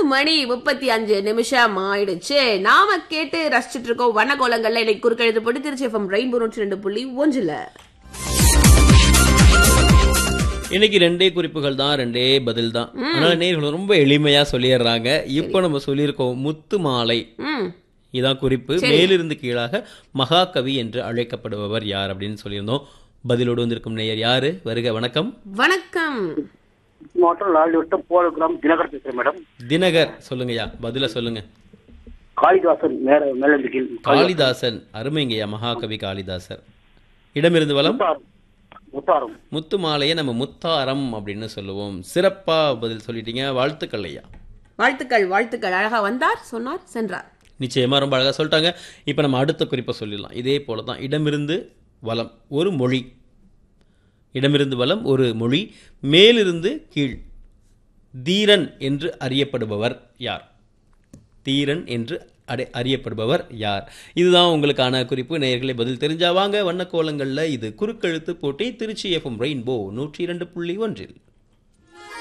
மணி முப்பத்தி அஞ்சு நிமிஷம் ஆயிடுச்சு நாம கேட்டு ரசிச்சிட்டு இருக்கோம் வண்ணகோலங்கள்ல இன்னைக்கு குறுக்கெழுத்து போட்டு திருச்சி எஃப்எம் ரெயின்போ நூற்றி ரெண்டு புள்ளி ஒன்றுல இன்னைக்கு ரெண்டே குறிப்புகள் தான் ரெண்டே பதில் தான் அதனால நேர்கள் ரொம்ப எளிமையா சொல்லிடுறாங்க இப்போ நம்ம சொல்லியிருக்கோம் முத்து மாலை ம் இதான் குறிப்பு மேலிருந்து கீழாக மகாகவி என்று அழைக்கப்படுபவர் யார் அப்படின்னு சொல்லியிருந்தோம் பதிலோடு வந்திருக்கும் நேயர் யாரு வருக வணக்கம் வணக்கம் மாவட்டம் லால்வட்டம் போலகிராம் தினகர் பேசுறேன் மேடம் தினகர் சொல்லுங்கய்யா பதில சொல்லுங்க காளிதாசன் மேல மேலந்திரியில் காளிதாசன் அருமைங்கய்யா மகாகவி காளிதாசர் இடமிருந்து வலம் முத்தாரம் முத்தாரம் முத்து மாலையை நம்ம முத்தாரம் அப்படின்னு சொல்லுவோம் சிறப்பா பதில் சொல்லிட்டீங்க வாழ்த்துக்கள் ஐயா வாழ்த்துக்கள் வாழ்த்துக்கள் அழகா வந்தார் சொன்னார் சென்றார் நிச்சயமா ரொம்ப அழகா சொல்லிட்டாங்க இப்போ நம்ம அடுத்த குறிப்பை சொல்லிடலாம் இதே போல தான் இடமிருந்து வலம் ஒரு மொழி இடமிருந்து வலம் ஒரு மொழி மேலிருந்து கீழ் தீரன் என்று அறியப்படுபவர் யார் தீரன் என்று அடை அறியப்படுபவர் யார் இதுதான் உங்களுக்கான குறிப்பு நேயர்களை பதில் தெரிஞ்சா வாங்க வண்ணக்கோலங்களில் இது குறுக்கெழுத்து போட்டி திருச்சி எஃப்எம் ரெயின்போ நூற்றி இரண்டு புள்ளி ஒன்றில்